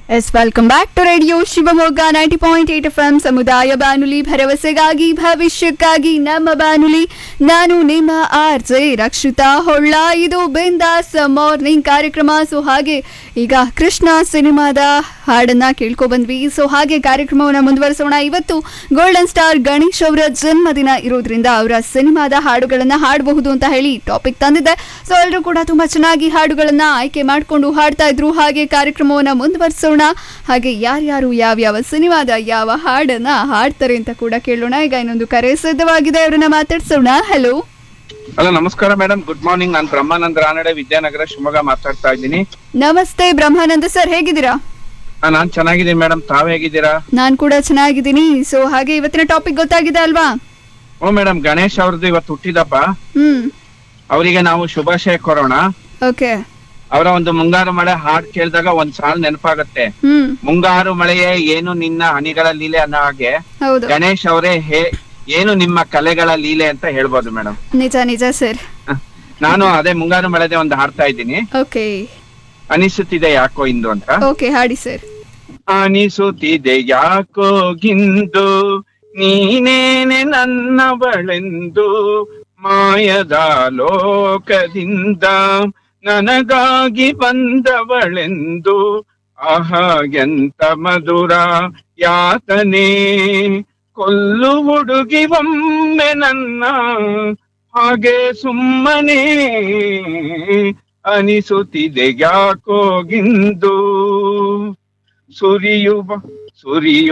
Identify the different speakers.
Speaker 1: S welcome back to radio Shivamogga ninety point eight F M ಸಮುದಾಯ ಬಾನುಲಿ ಭರವಸೆಗಾಗಿ ಭವಿಷ್ಯಕ್ಕಾಗಿ ನಮ್ಮ ಬಾನುಲಿ ನಾನು ನಿಮ್ಮ ಆರ್ ಜೆ ರಕ್ಷಿತಾ ಹೊಳ್ಳ ಇದು ಬಿಂದಾಸ್ ಮಾರ್ನಿಂಗ್ ಕಾರ್ಯಕ್ರಮ ಸೊ ಹಾಗೆ ಈಗ ಕೃಷ್ಣ ಸಿನಿಮಾದ ಹಾಡನ್ನ ಕೇಳ್ಕೊ ಬಂದ್ವಿ ಸೊ ಹಾಗೆ ಕಾರ್ಯಕ್ರಮವನ್ನು ಮುಂದುವರಿಸೋಣ ಇವತ್ತು ಗೋಲ್ಡನ್ ಸ್ಟಾರ್ ಗಣೇಶ್ ಅವರ ಜನ್ಮದಿನ ಇರೋದ್ರಿಂದ ಅವರ ಸಿನಿಮಾದ ಹಾಡುಗಳನ್ನ ಹಾಡಬಹುದು ಅಂತ ಹೇಳಿ ಟಾಪಿಕ್ ತಂದಿದ್ದೆ ಸೊ ಎಲ್ಲರೂ ಕೂಡ ತುಂಬಾ ಚೆನ್ನಾಗಿ ಹಾಡುಗಳನ್ನ ಆಯ್ಕೆ ಮಾಡಿಕೊಂಡು ಹಾಡ್ತಾ ಇದ್ರು ಹಾಗೆ ಕಾರ್ಯಕ್ರಮವನ್ನ ಮುಂದುವರಿಸೋಣ ಹಾಗೆ ಯಾರ್ಯಾರು ಯಾವ್ಯಾವ ಸಿನಿಮಾದ ಯಾವ ಹಾಡನ್ನ ಹಾಡ್ತಾರೆ ಅಂತ ಕೂಡ ಕೇಳೋಣ ಈಗ ಇನ್ನೊಂದು ಕರೆ ಸಿದ್ಧವಾಗಿದೆ ಅವರನ್ನ ಮಾತಾಡ್ಸೋಣ ಹಲೋ
Speaker 2: ಹಲೋ ನಮಸ್ಕಾರ ಮೇಡಮ್ ಗುಡ್ ಮಾರ್ನಿಂಗ್ ನಾನು ಬ್ರಹ್ಮಾನಂದ ರಾನಡೆ ವಿದ್ಯಾನಗರ ಶಿವಮೊಗ್ಗ ಮಾತಾಡ್ತಾ ಇದ್ದೀನಿ
Speaker 1: ನಮಸ್ತೆ ಬ್ರಹ್ಮಾನಂದ ಸರ್ ಹೇಗಿದ್ದೀರಾ
Speaker 2: ಆ, ನಾನ್ ಚೆನ್ನಾಗಿದ್ದೀನಿ ಮೇಡಮ್ ತಾವ್ ಹೇಗಿದ್ದೀರಾ
Speaker 1: ನಾನ್ ಕೂಡ ಚೆನ್ನಾಗಿದ್ದೀನಿ ಸೊ ಹಾಗೆ ಇವತ್ತಿನ ಟಾಪಿಕ್ ಗೊತ್ತಾಗಿದೆ ಅಲ್ವಾ
Speaker 2: ಓ ಮೇಡಮ್ ಗಣೇಶ್ ಅವ್ರದ್ದು ಇವತ್ತು ಹುಟ್ಟಿದಪ್ಪ
Speaker 1: ಹ್ಮ್
Speaker 2: ಅವರಿಗೆ ನಾವು ಶುಭಾಶಯ ಕೋರೋಣ
Speaker 1: ಓಕೆ
Speaker 2: ಅವರ ಒಂದು ಮುಂಗಾರು ಮಳೆ ಹಾಡ್ ಕೇಳಿದಾಗ ಒಂದ್ ಸಾಲ್ ನೆನಪಾಗತ್ತೆ
Speaker 1: ಹ್ಮ್
Speaker 2: ಮುಂಗಾರು ಮಳೆಯೇ ಏನು ನಿನ್ನ ಹನಿಗಳ ಲೀಲೆ ಅನ್ನೋ ಹಾಗೆ
Speaker 1: ಹೌದು
Speaker 2: ಗಣೇಶ್ ಅವರೇ ಹೇ ಏನು ನಿಮ್ಮ ಕಲೆಗಳ ಲೀಲೆ ಅಂತ ಹೇಳ್ಬೋದು ಮೇಡಮ್
Speaker 1: ನಿಜ ನಿಜ ಸರ್
Speaker 2: ನಾನು ಅದೇ ಮುಂಗಾರು ಮಳೆದೇ ಒಂದು ಹಾಡ್ತಾ ಇದ್ದೀನಿ
Speaker 1: ಓಕೆ
Speaker 2: ಅನಿಸುತ್ತಿದೆ ಯಾಕೋ ಇಂದು ಅಂತ
Speaker 1: ಓಕೆ ಹಾಡಿ ಸರ್
Speaker 2: ಅನಿಸುತ್ತಿದೆ ಯಾಕೋ ಗಿಂದು ನೀನೇನೆ ನನ್ನವಳೆಂದು ಮಾಯದ ಲೋಕದಿಂದ ನನಗಾಗಿ ಬಂದವಳೆಂದು ಆಹ ಎಂತ ಮಧುರ ಯಾತನೆ ಕೊಲ್ಲು ಹುಡುಗಿ ಒಮ್ಮೆ ನನ್ನ ಹಾಗೆ ಸುಮ್ಮನೆ ಅನಿಸುತ್ತಿದೆ ಯಾಕೋ ಗಿಂದು ಸುರಿಯುವ ಸುರಿಯುವ